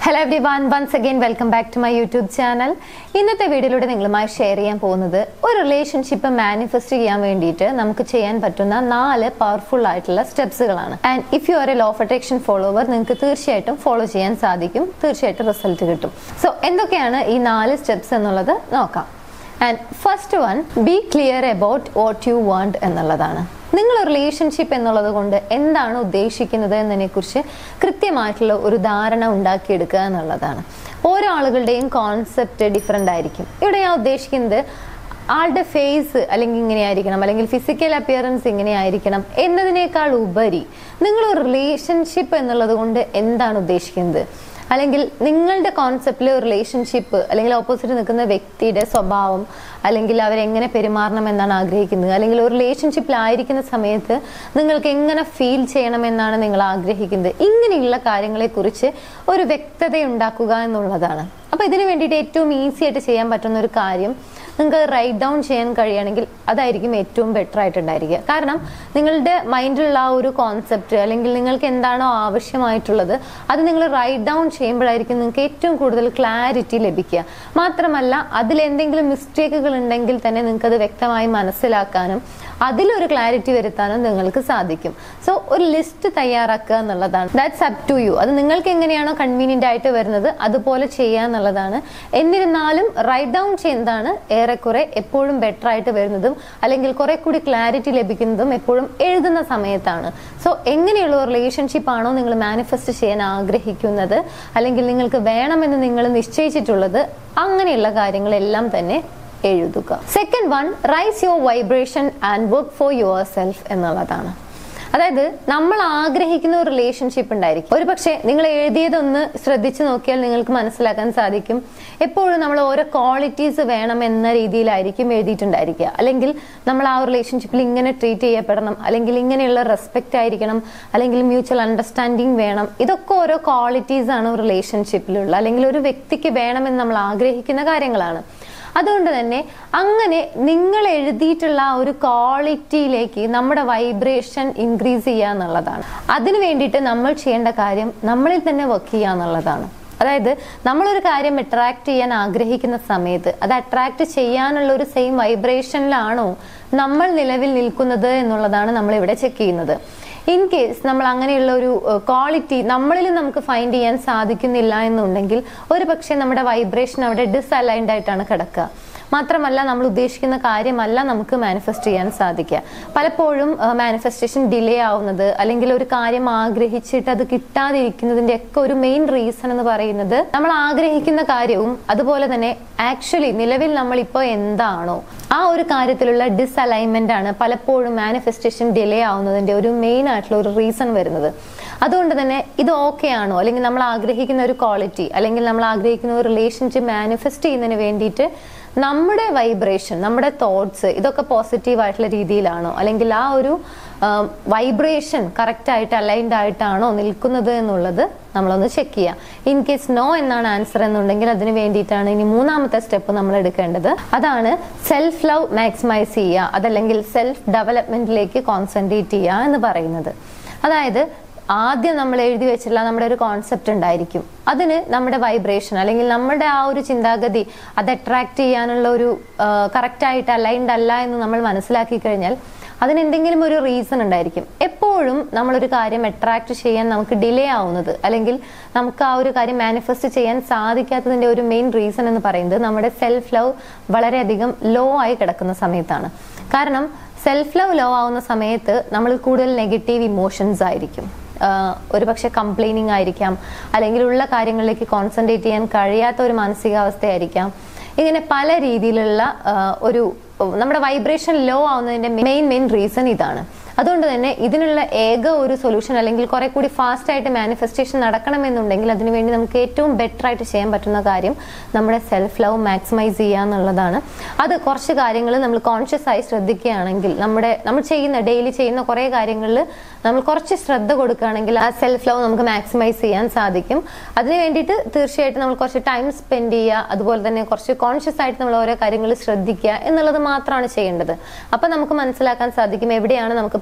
hello everyone once again welcome back to my YouTube channel ഇന്നത്തെ വീഡിയോയിലൂടെ നിങ്ങളുമായി share ചെയ്യാൻ പോകുന്നത് ഒരു റിലേഷൻഷിപ്പ് മാനിഫെസ്റ്റ് ചെയ്യാൻ വേണ്ടിയിട്ട് നമുക്ക് ചെയ്യാൻ പറ്റുന്ന നാല് പവർഫുൾ ആയിട്ടുള്ള സ്റ്റെപ്സുകളാണ് and if you are a law of attraction follower നിങ്ങൾക്ക് തീർച്ചയായിട്ടും ഫോളോ ചെയ്യാൻ സാധിക്കും തീർച്ചയായിട്ടും റിസൾട്ട് കിട്ടും സോ എന്തൊക്കെയാണ് ഈ നാല് സ്റ്റെപ്സ് എന്നുള്ളത് നോക്കാം and first one be clear about what you want എന്നുള്ളതാണ് നിങ്ങൾ റിലേഷൻഷിപ്പ് എന്നുള്ളത് കൊണ്ട് എന്താണ് ഉദ്ദേശിക്കുന്നത് എന്നതിനെ കുറിച്ച് കൃത്യമായിട്ടുള്ള ഒരു ധാരണ ഉണ്ടാക്കിയെടുക്കുക എന്നുള്ളതാണ് ഓരോ ആളുകളുടെയും കോൺസെപ്റ്റ് ഡിഫറെൻ്റ് ആയിരിക്കും ഇവിടെ ഞാൻ ഉദ്ദേശിക്കുന്നത് ആളുടെ ഫേസ് അല്ലെങ്കിൽ ഇങ്ങനെയായിരിക്കണം അല്ലെങ്കിൽ ഫിസിക്കൽ അപ്പിയറൻസ് ഇങ്ങനെയായിരിക്കണം എന്നതിനേക്കാൾ ഉപരി നിങ്ങൾ ഒരു റിലേഷൻഷിപ്പ് എന്നുള്ളത് കൊണ്ട് എന്താണ് ഉദ്ദേശിക്കുന്നത് അല്ലെങ്കിൽ നിങ്ങളുടെ കോൺസെപ്റ്റിൽ റിലേഷൻഷിപ്പ് അല്ലെങ്കിൽ ഓപ്പോസിറ്റ് നിൽക്കുന്ന വ്യക്തിയുടെ സ്വഭാവം അല്ലെങ്കിൽ അവരെങ്ങനെ പെരുമാറണം എന്നാണ് ആഗ്രഹിക്കുന്നത് അല്ലെങ്കിൽ ഒരു റിലേഷൻഷിപ്പിലായിരിക്കുന്ന സമയത്ത് നിങ്ങൾക്ക് എങ്ങനെ ഫീൽ ചെയ്യണമെന്നാണ് നിങ്ങൾ ആഗ്രഹിക്കുന്നത് ഇങ്ങനെയുള്ള കാര്യങ്ങളെക്കുറിച്ച് ഒരു വ്യക്തത ഉണ്ടാക്കുക എന്നുള്ളതാണ് അപ്പൊ ഇതിനു വേണ്ടിയിട്ട് ഏറ്റവും ഈസി ആയിട്ട് ചെയ്യാൻ പറ്റുന്ന ഒരു കാര്യം നിങ്ങൾക്ക് റൈറ്റ് ഡൗൺ ചെയ്യാൻ കഴിയുകയാണെങ്കിൽ അതായിരിക്കും ഏറ്റവും ബെറ്റർ ആയിട്ടുണ്ടായിരിക്കുക കാരണം നിങ്ങളുടെ മൈൻഡിലുള്ള ആ ഒരു കോൺസെപ്റ്റ് അല്ലെങ്കിൽ നിങ്ങൾക്ക് എന്താണോ ആവശ്യമായിട്ടുള്ളത് അത് നിങ്ങൾ റൈറ്റ് ഡൗൺ ചെയ്യുമ്പോഴായിരിക്കും നിങ്ങൾക്ക് ഏറ്റവും കൂടുതൽ ക്ലാരിറ്റി ലഭിക്കുക മാത്രമല്ല അതിൽ എന്തെങ്കിലും മിസ്റ്റേക്കുകൾ ഉണ്ടെങ്കിൽ തന്നെ നിങ്ങൾക്ക് അത് വ്യക്തമായി മനസ്സിലാക്കാനും അതിലൊരു ക്ലാരിറ്റി വരുത്താനും നിങ്ങൾക്ക് സാധിക്കും സോ ഒരു ലിസ്റ്റ് തയ്യാറാക്കുക എന്നുള്ളതാണ് ദാറ്റ്സ് അപ് ടു യു അത് നിങ്ങൾക്ക് എങ്ങനെയാണോ കൺവീനിയന്റ് ആയിട്ട് വരുന്നത് അതുപോലെ ചെയ്യുക എന്നുള്ളതാണ് എന്നിരുന്നാലും റൈറ്റ് ഡൗൺ ചെയ്യുന്നതാണ് ഏറെക്കുറെ എപ്പോഴും ബെറ്റർ ആയിട്ട് വരുന്നതും അല്ലെങ്കിൽ കുറെ കൂടി ക്ലാരിറ്റി ലഭിക്കുന്നതും എപ്പോഴും എഴുതുന്ന സമയത്താണ് സോ എങ്ങനെയുള്ള ഒരു റിലേഷൻഷിപ്പ് ആണോ നിങ്ങൾ മാനിഫെസ്റ്റ് ചെയ്യാൻ ആഗ്രഹിക്കുന്നത് അല്ലെങ്കിൽ നിങ്ങൾക്ക് വേണമെന്ന് നിങ്ങൾ നിശ്ചയിച്ചിട്ടുള്ളത് അങ്ങനെയുള്ള കാര്യങ്ങളെല്ലാം തന്നെ എഴുതുക second one rise your vibration and work for yourself എന്നുള്ളതാണ് അതായത് നമ്മൾ ആഗ്രഹിക്കുന്ന ഒരു റിലേഷൻഷിപ്പ് ഉണ്ടായിരിക്കും ഒരു പക്ഷേ നിങ്ങൾ എഴുതിയതൊന്ന് ശ്രദ്ധിച്ചു നോക്കിയാൽ നിങ്ങൾക്ക് മനസ്സിലാക്കാൻ സാധിക്കും എപ്പോഴും നമ്മൾ ഓരോ ക്വാളിറ്റീസ് വേണം എന്ന രീതിയിലായിരിക്കും എഴുതിയിട്ടുണ്ടായിരിക്കുക അല്ലെങ്കിൽ നമ്മൾ ആ റിലേഷൻഷിപ്പിൽ ഇങ്ങനെ ട്രീറ്റ് ചെയ്യപ്പെടണം അല്ലെങ്കിൽ ഇങ്ങനെയുള്ള റെസ്പെക്റ്റ് ആയിരിക്കണം അല്ലെങ്കിൽ മ്യൂച്വൽ അണ്ടർസ്റ്റാൻഡിങ് വേണം ഇതൊക്കെ ഓരോ ക്വാളിറ്റീസ് ആണ് ഒരു റിലേഷൻഷിപ്പിലുള്ള അല്ലെങ്കിൽ ഒരു വ്യക്തിക്ക് വേണമെന്ന് നമ്മൾ ആഗ്രഹിക്കുന്ന കാര്യങ്ങളാണ് അതുകൊണ്ട് തന്നെ അങ്ങനെ നിങ്ങൾ എഴുതിയിട്ടുള്ള ആ ഒരു ക്വാളിറ്റിയിലേക്ക് നമ്മുടെ വൈബ്രേഷൻ ഇൻക്രീസ് ചെയ്യുക എന്നുള്ളതാണ് അതിനു വേണ്ടിയിട്ട് നമ്മൾ ചെയ്യേണ്ട കാര്യം നമ്മളിൽ തന്നെ വർക്ക് ചെയ്യുക എന്നുള്ളതാണ് അതായത് നമ്മളൊരു കാര്യം അട്രാക്ട് ചെയ്യാൻ ആഗ്രഹിക്കുന്ന സമയത്ത് അത് അട്രാക്ട് ചെയ്യാനുള്ള ഒരു സെയിം വൈബ്രേഷനിലാണോ നമ്മൾ നിലവിൽ നിൽക്കുന്നത് എന്നുള്ളതാണ് നമ്മൾ ഇവിടെ ചെക്ക് ചെയ്യുന്നത് ഇൻ കേസ് നമ്മൾ അങ്ങനെയുള്ള ഒരു ക്വാളിറ്റി നമ്മളിൽ നമുക്ക് ഫൈൻഡ് ചെയ്യാൻ സാധിക്കുന്നില്ല എന്നുണ്ടെങ്കിൽ ഒരു പക്ഷേ നമ്മുടെ വൈബ്രേഷൻ അവിടെ ഡിസലൈൻഡ് ആയിട്ടാണ് കിടക്കുക മാത്രമല്ല നമ്മൾ ഉദ്ദേശിക്കുന്ന കാര്യമല്ല നമുക്ക് മാനിഫെസ്റ്റ് ചെയ്യാൻ സാധിക്കുക പലപ്പോഴും മാനിഫെസ്റ്റേഷൻ ഡിലേ ആവുന്നത് അല്ലെങ്കിൽ ഒരു കാര്യം ആഗ്രഹിച്ചിട്ട് അത് കിട്ടാതിരിക്കുന്നതിന്റെ ഒക്കെ ഒരു മെയിൻ റീസൺ എന്ന് പറയുന്നത് നമ്മൾ ആഗ്രഹിക്കുന്ന കാര്യവും അതുപോലെ തന്നെ ആക്ച്വലി നിലവിൽ നമ്മൾ ഇപ്പോൾ എന്താണോ ആ ഒരു കാര്യത്തിലുള്ള ഡിസലൈൻമെന്റ് ആണ് പലപ്പോഴും മാനിഫെസ്റ്റേഷൻ ഡിലേ ആവുന്നതിന്റെ ഒരു മെയിൻ ആയിട്ടുള്ള ഒരു റീസൺ വരുന്നത് അതുകൊണ്ട് തന്നെ ഇത് ഓക്കെ ആണോ അല്ലെങ്കിൽ നമ്മൾ ആഗ്രഹിക്കുന്ന ഒരു ക്വാളിറ്റി അല്ലെങ്കിൽ നമ്മൾ ആഗ്രഹിക്കുന്ന ഒരു റിലേഷൻഷിപ്പ് മാനിഫെസ്റ്റ് ചെയ്യുന്നതിന് വേണ്ടിയിട്ട് നമ്മുടെ വൈബ്രേഷൻ നമ്മുടെ തോട്ട്സ് ഇതൊക്കെ പോസിറ്റീവ് ആയിട്ടുള്ള രീതിയിലാണോ അല്ലെങ്കിൽ ആ ഒരു വൈബ്രേഷൻ കറക്റ്റ് ആയിട്ട് അലൈൻഡ് ആയിട്ടാണോ നിൽക്കുന്നത് എന്നുള്ളത് നമ്മളൊന്ന് ചെക്ക് ചെയ്യാം ഇൻ കേസ് നോ എന്നാണ് ആൻസർ എന്നുണ്ടെങ്കിൽ അതിന് വേണ്ടിയിട്ടാണ് ഇനി മൂന്നാമത്തെ സ്റ്റെപ്പ് നമ്മൾ എടുക്കേണ്ടത് അതാണ് സെൽഫ് ലവ് മാക്സിമൈസ് ചെയ്യുക അതല്ലെങ്കിൽ സെൽഫ് ഡെവലപ്മെന്റിലേക്ക് കോൺസെൻട്രേറ്റ് ചെയ്യുക എന്ന് പറയുന്നത് അതായത് ആദ്യം നമ്മൾ എഴുതി വെച്ചിട്ടുള്ള നമ്മുടെ ഒരു കോൺസെപ്റ്റ് ഉണ്ടായിരിക്കും അതിന് നമ്മുടെ വൈബ്രേഷൻ അല്ലെങ്കിൽ നമ്മുടെ ആ ഒരു ചിന്താഗതി അത് അട്രാക്ട് ചെയ്യാനുള്ള ഒരു കറക്റ്റ് ആയിട്ട് അലൈൻഡ് അല്ല എന്ന് നമ്മൾ മനസ്സിലാക്കി കഴിഞ്ഞാൽ അതിന് എന്തെങ്കിലും ഒരു റീസൺ ഉണ്ടായിരിക്കും എപ്പോഴും നമ്മളൊരു കാര്യം അട്രാക്ട് ചെയ്യാൻ നമുക്ക് ഡിലേ ആവുന്നത് അല്ലെങ്കിൽ നമുക്ക് ആ ഒരു കാര്യം മാനിഫെസ്റ്റ് ചെയ്യാൻ സാധിക്കാത്തതിന്റെ ഒരു മെയിൻ റീസൺ എന്ന് പറയുന്നത് നമ്മുടെ സെൽഫ് ലവ് വളരെയധികം ലോ ആയി കിടക്കുന്ന സമയത്താണ് കാരണം സെൽഫ് ലവ് ലോ ആവുന്ന സമയത്ത് നമ്മൾ കൂടുതൽ നെഗറ്റീവ് ഇമോഷൻസ് ആയിരിക്കും ഒരു പക്ഷെ കംപ്ലൈനിങ് ആയിരിക്കാം അല്ലെങ്കിൽ ഉള്ള കാര്യങ്ങളിലേക്ക് കോൺസെൻട്രേറ്റ് ചെയ്യാൻ കഴിയാത്ത ഒരു മാനസികാവസ്ഥയായിരിക്കാം ഇങ്ങനെ പല രീതിയിലുള്ള ഒരു നമ്മുടെ വൈബ്രേഷൻ ലോ ആവുന്നതിന്റെ മെയിൻ മെയിൻ റീസൺ ഇതാണ് അതുകൊണ്ട് തന്നെ ഇതിനുള്ള ഏക ഒരു സൊല്യൂഷൻ അല്ലെങ്കിൽ കുറെ കൂടി ഫാസ്റ്റ് ആയിട്ട് മാനിഫെസ്റ്റേഷൻ നടക്കണമെന്നുണ്ടെങ്കിൽ അതിനുവേണ്ടി നമുക്ക് ഏറ്റവും ബെറ്റർ ആയിട്ട് ചെയ്യാൻ പറ്റുന്ന കാര്യം നമ്മുടെ സെൽഫ് ലവ് മാക്സിമൈസ് ചെയ്യുക എന്നുള്ളതാണ് അത് കുറച്ച് കാര്യങ്ങൾ നമ്മൾ കോൺഷ്യസ് ആയി ശ്രദ്ധിക്കുകയാണെങ്കിൽ നമ്മുടെ നമ്മൾ ചെയ്യുന്ന ഡെയിലി ചെയ്യുന്ന കുറേ കാര്യങ്ങളിൽ നമ്മൾ കുറച്ച് ശ്രദ്ധ കൊടുക്കുകയാണെങ്കിൽ ആ സെൽഫ് ലവ് നമുക്ക് മാക്സിമൈസ് ചെയ്യാൻ സാധിക്കും അതിന് വേണ്ടിയിട്ട് തീർച്ചയായിട്ടും നമ്മൾ കുറച്ച് ടൈം സ്പെൻഡ് ചെയ്യുക അതുപോലെ തന്നെ കുറച്ച് കോൺഷ്യസ് ആയിട്ട് നമ്മൾ ഓരോ കാര്യങ്ങൾ ശ്രദ്ധിക്കുക എന്നുള്ളത് മാത്രമാണ് ചെയ്യേണ്ടത് അപ്പൊ നമുക്ക് മനസ്സിലാക്കാൻ സാധിക്കും എവിടെയാണ് നമുക്ക്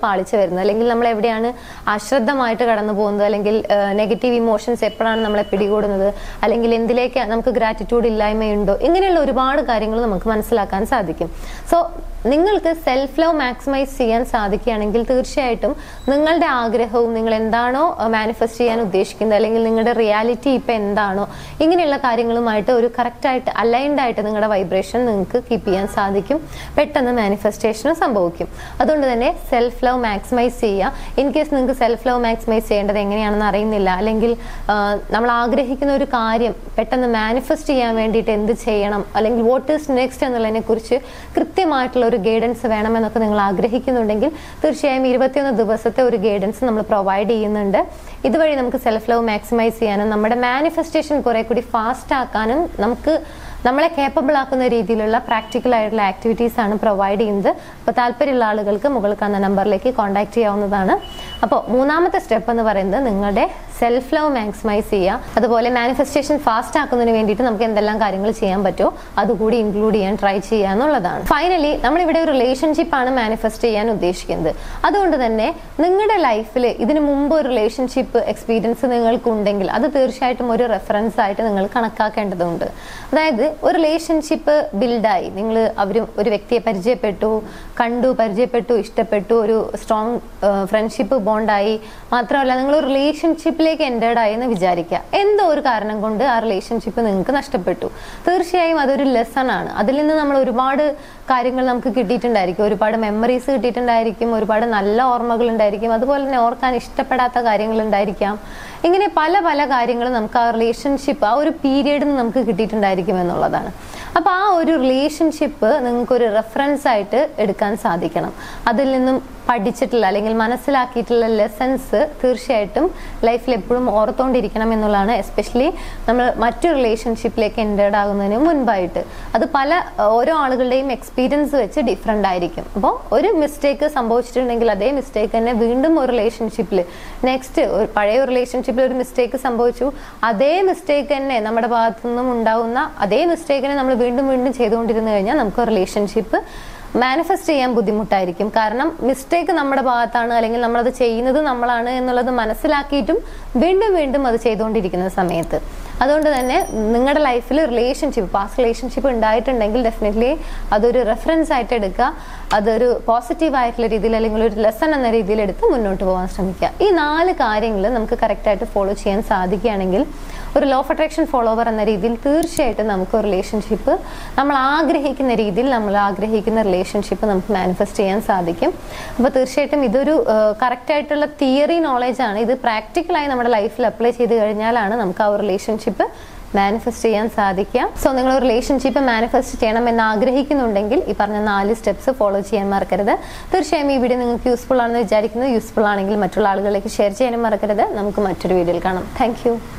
പാളിച്ച വരുന്നത് അല്ലെങ്കിൽ നമ്മൾ എവിടെയാണ് അശ്രദ്ധമായിട്ട് കടന്നു പോകുന്നത് അല്ലെങ്കിൽ നെഗറ്റീവ് ഇമോഷൻസ് എപ്പോഴാണ് നമ്മളെ പിടികൂടുന്നത് അല്ലെങ്കിൽ എന്തിലേക്ക് നമുക്ക് ഗ്രാറ്റിറ്റ്യൂഡ് ഇല്ലായ്മയുണ്ടോ ഇങ്ങനെയുള്ള ഒരുപാട് കാര്യങ്ങൾ നമുക്ക് മനസ്സിലാക്കാൻ സാധിക്കും സോ നിങ്ങൾക്ക് സെൽഫ് ലവ് മാക്സിമൈസ് ചെയ്യാൻ സാധിക്കുകയാണെങ്കിൽ തീർച്ചയായിട്ടും നിങ്ങളുടെ ആഗ്രഹവും നിങ്ങൾ എന്താണോ മാനിഫെസ്റ്റ് ചെയ്യാൻ ഉദ്ദേശിക്കുന്നത് അല്ലെങ്കിൽ നിങ്ങളുടെ റിയാലിറ്റി ഇപ്പം എന്താണോ ഇങ്ങനെയുള്ള കാര്യങ്ങളുമായിട്ട് ഒരു കറക്റ്റായിട്ട് അലൈൻഡ് ആയിട്ട് നിങ്ങളുടെ വൈബ്രേഷൻ നിങ്ങൾക്ക് കീപ്പ് ചെയ്യാൻ സാധിക്കും പെട്ടെന്ന് മാനിഫെസ്റ്റേഷൻ സംഭവിക്കും അതുകൊണ്ട് തന്നെ സെൽഫ് ലവ് മാക്സിമൈസ് ചെയ്യുക ഇൻ കേസ് നിങ്ങൾക്ക് സെൽഫ് ലവ് മാക്സിമൈസ് ചെയ്യേണ്ടത് എങ്ങനെയാണെന്ന് അറിയുന്നില്ല അല്ലെങ്കിൽ ആ, നമ്മൾ ആഗ്രഹിക്കുന്ന ഒരു കാര്യം പെട്ടെന്ന് മാനിഫെസ്റ്റ് ചെയ്യാൻ വേണ്ടിയിട്ട് എന്ത് ചെയ്യണം അല്ലെങ്കിൽ വാട്ട് ഈസ് നെക്സ്റ്റ് എന്നുള്ളതിനെ കുറിച്ച് കൃത്യമായിട്ടുള്ള ഒരു ഗൈഡൻസ് വേണമെന്നൊക്കെ നിങ്ങൾ ആഗ്രഹിക്കുന്നുണ്ടെങ്കിൽ തീർച്ചയായും ഇരുപത്തിയൊന്ന് ദിവസത്തെ ഒരു ഗൈഡൻസ് നമ്മൾ പ്രൊവൈഡ് ചെയ്യുന്നുണ്ട് ഇതുവഴി നമുക്ക് സെൽഫ് ലവ് മാക്സിമൈസ് ചെയ്യാനും നമ്മുടെ മാനിഫെസ്റ്റേഷൻ കുറെ കൂടി ഫാസ്റ്റ് ആക്കാനും നമുക്ക് നമ്മളെ കേപ്പബിൾ ആക്കുന്ന രീതിയിലുള്ള പ്രാക്ടിക്കൽ ആയിട്ടുള്ള ആക്ടിവിറ്റീസ് ആണ് പ്രൊവൈഡ് ചെയ്യുന്നത് അപ്പോൾ താല്പര്യമുള്ള ആളുകൾക്ക് മുകളിൽ കാണുന്ന നമ്പറിലേക്ക് കോൺടാക്ട് ചെയ്യാവുന്നതാണ് അപ്പോൾ മൂന്നാമത്തെ സ്റ്റെപ്പ് എന്ന് പറയുന്നത് നിങ്ങളുടെ സെൽഫ് ലവ് മാക്സിമൈസ് ചെയ്യുക അതുപോലെ മാനിഫെസ്റ്റേഷൻ ഫാസ്റ്റ് ആക്കുന്നതിന് വേണ്ടിയിട്ട് നമുക്ക് എന്തെല്ലാം കാര്യങ്ങൾ ചെയ്യാൻ പറ്റുമോ അതുകൂടി ഇൻക്ലൂഡ് ചെയ്യാൻ ട്രൈ ചെയ്യുക എന്നുള്ളതാണ് ഫൈനലി നമ്മളിവിടെ ഒരു റിലേഷൻഷിപ്പ് ആണ് മാനിഫെസ്റ്റ് ചെയ്യാൻ ഉദ്ദേശിക്കുന്നത് അതുകൊണ്ട് തന്നെ നിങ്ങളുടെ ലൈഫിൽ ഇതിനു മുമ്പ് ഒരു റിലേഷൻഷിപ്പ് എക്സ്പീരിയൻസ് നിങ്ങൾക്കുണ്ടെങ്കിൽ അത് തീർച്ചയായിട്ടും ഒരു റെഫറൻസ് ആയിട്ട് നിങ്ങൾ കണക്കാക്കേണ്ടതുണ്ട് അതായത് ഒരു റിലേഷൻഷിപ്പ് ബിൽഡായി നിങ്ങൾ അവർ ഒരു വ്യക്തിയെ പരിചയപ്പെട്ടു കണ്ടു പരിചയപ്പെട്ടു ഇഷ്ടപ്പെട്ടു ഒരു സ്ട്രോങ് ഫ്രണ്ട്ഷിപ്പ് ബോണ്ടായി മാത്രമല്ല നിങ്ങൾ ഒരു റിലേഷൻഷിപ്പിലേക്ക് എൻറ്റേർഡ് ആയി എന്ന് വിചാരിക്കുക എന്തോ ഒരു കാരണം കൊണ്ട് ആ റിലേഷൻഷിപ്പ് നിങ്ങൾക്ക് നഷ്ടപ്പെട്ടു തീർച്ചയായും അതൊരു ലെസൺ ആണ് അതിൽ നിന്ന് നമ്മൾ ഒരുപാട് കാര്യങ്ങൾ നമുക്ക് കിട്ടിയിട്ടുണ്ടായിരിക്കും ഒരുപാട് മെമ്മറീസ് കിട്ടിയിട്ടുണ്ടായിരിക്കും ഒരുപാട് നല്ല ഓർമ്മകൾ ഉണ്ടായിരിക്കും അതുപോലെ തന്നെ ഓർക്കാൻ ഇഷ്ടപ്പെടാത്ത കാര്യങ്ങൾ ഉണ്ടായിരിക്കാം ഇങ്ങനെ പല പല കാര്യങ്ങളും നമുക്ക് ആ റിലേഷൻഷിപ്പ് ആ ഒരു പീരീഡിൽ നിന്ന് നമുക്ക് കിട്ടിയിട്ടുണ്ടായിരിക്കും എന്നുള്ളതാണ് അപ്പൊ ആ ഒരു റിലേഷൻഷിപ്പ് നിങ്ങൾക്ക് ഒരു റെഫറൻസ് ആയിട്ട് എടുക്കാൻ സാധിക്കണം അതിൽ നിന്നും പഠിച്ചിട്ടുള്ള അല്ലെങ്കിൽ മനസ്സിലാക്കിയിട്ടുള്ള ലെസൺസ് തീർച്ചയായിട്ടും ലൈഫിൽ എപ്പോഴും ഓർത്തോണ്ടിരിക്കണം എന്നുള്ളതാണ് എസ്പെഷ്യലി നമ്മൾ മറ്റു റിലേഷൻഷിപ്പിലേക്ക് എൻറ്റേർഡ് ആകുന്നതിന് മുൻപായിട്ട് അത് പല ഓരോ ആളുകളുടെയും എക്സ്പീരിയൻസ് വെച്ച് ഡിഫറെൻ്റ് ആയിരിക്കും അപ്പോൾ ഒരു മിസ്റ്റേക്ക് സംഭവിച്ചിട്ടുണ്ടെങ്കിൽ അതേ മിസ്റ്റേക്ക് തന്നെ വീണ്ടും ഒരു റിലേഷൻഷിപ്പിൽ നെക്സ്റ്റ് ഒരു പഴയ റിലേഷൻഷിപ്പിൽ ഒരു മിസ്റ്റേക്ക് സംഭവിച്ചു അതേ മിസ്റ്റേക്ക് തന്നെ നമ്മുടെ ഭാഗത്തു നിന്നും ഉണ്ടാവുന്ന അതേ മിസ്റ്റേക്കിനെ നമ്മൾ വീണ്ടും വീണ്ടും ചെയ്തുകൊണ്ടിരുന്നു കഴിഞ്ഞാൽ നമുക്ക് റിലേഷൻഷിപ്പ് മാനിഫെസ്റ്റ് ചെയ്യാൻ ബുദ്ധിമുട്ടായിരിക്കും കാരണം മിസ്റ്റേക്ക് നമ്മുടെ ഭാഗത്താണ് അല്ലെങ്കിൽ നമ്മളത് ചെയ്യുന്നത് നമ്മളാണ് എന്നുള്ളത് മനസ്സിലാക്കിയിട്ടും വീണ്ടും വീണ്ടും അത് ചെയ്തുകൊണ്ടിരിക്കുന്ന സമയത്ത് അതുകൊണ്ട് തന്നെ നിങ്ങളുടെ ലൈഫിൽ റിലേഷൻഷിപ്പ് പാസ്റ്റ് റിലേഷൻഷിപ്പ് ഉണ്ടായിട്ടുണ്ടെങ്കിൽ ഡെഫിനറ്റ്ലി അതൊരു റെഫറൻസ് ആയിട്ട് എടുക്കുക അതൊരു പോസിറ്റീവ് ആയിട്ടുള്ള രീതിയിൽ അല്ലെങ്കിൽ ഒരു ലെസൺ എന്ന രീതിയിൽ എടുത്ത് മുന്നോട്ട് പോകാൻ ശ്രമിക്കുക ഈ നാല് കാര്യങ്ങൾ നമുക്ക് കറക്റ്റായിട്ട് ഫോളോ ചെയ്യാൻ സാധിക്കുകയാണെങ്കിൽ ഒരു ലോ ഓഫ് അട്രാക്ഷൻ ഫോളോവർ എന്ന രീതിയിൽ തീർച്ചയായിട്ടും നമുക്ക് ഒരു റിലേഷൻഷിപ്പ് നമ്മൾ ആഗ്രഹിക്കുന്ന രീതിയിൽ നമ്മൾ ആഗ്രഹിക്കുന്ന റിലേഷൻഷിപ്പ് നമുക്ക് മാനിഫെസ്റ്റ് ചെയ്യാൻ സാധിക്കും അപ്പോൾ തീർച്ചയായിട്ടും ഇതൊരു കറക്റ്റ് ആയിട്ടുള്ള തിയറി നോളജ് ആണ് ഇത് പ്രാക്ടിക്കലായി നമ്മുടെ ലൈഫിൽ അപ്ലൈ ചെയ്ത് കഴിഞ്ഞാലാണ് നമുക്ക് ആ ഒരു റിലേഷൻഷിപ്പ് മാനിഫെസ്റ്റ് ചെയ്യാൻ സാധിക്കുക സോ നിങ്ങൾ ഒരു റിലേഷൻഷിപ്പ് മാനിഫെസ്റ്റ് ചെയ്യണം എന്ന് ആഗ്രഹിക്കുന്നുണ്ടെങ്കിൽ ഈ പറഞ്ഞ നാല് സ്റ്റെപ്സ് ഫോളോ ചെയ്യാൻ മറക്കരുത് തീർച്ചയായും ഈ വീഡിയോ നിങ്ങൾക്ക് യൂസ്ഫുൾ ആണെന്ന് വിചാരിക്കുന്നത് യൂസ്ഫുൾ ആണെങ്കിൽ മറ്റുള്ള ആളുകളിലേക്ക് ഷെയർ ചെയ്യാനും മറക്കരുത് നമുക്ക് മറ്റൊരു വീഡിയോയിൽ കാണാം താങ്ക്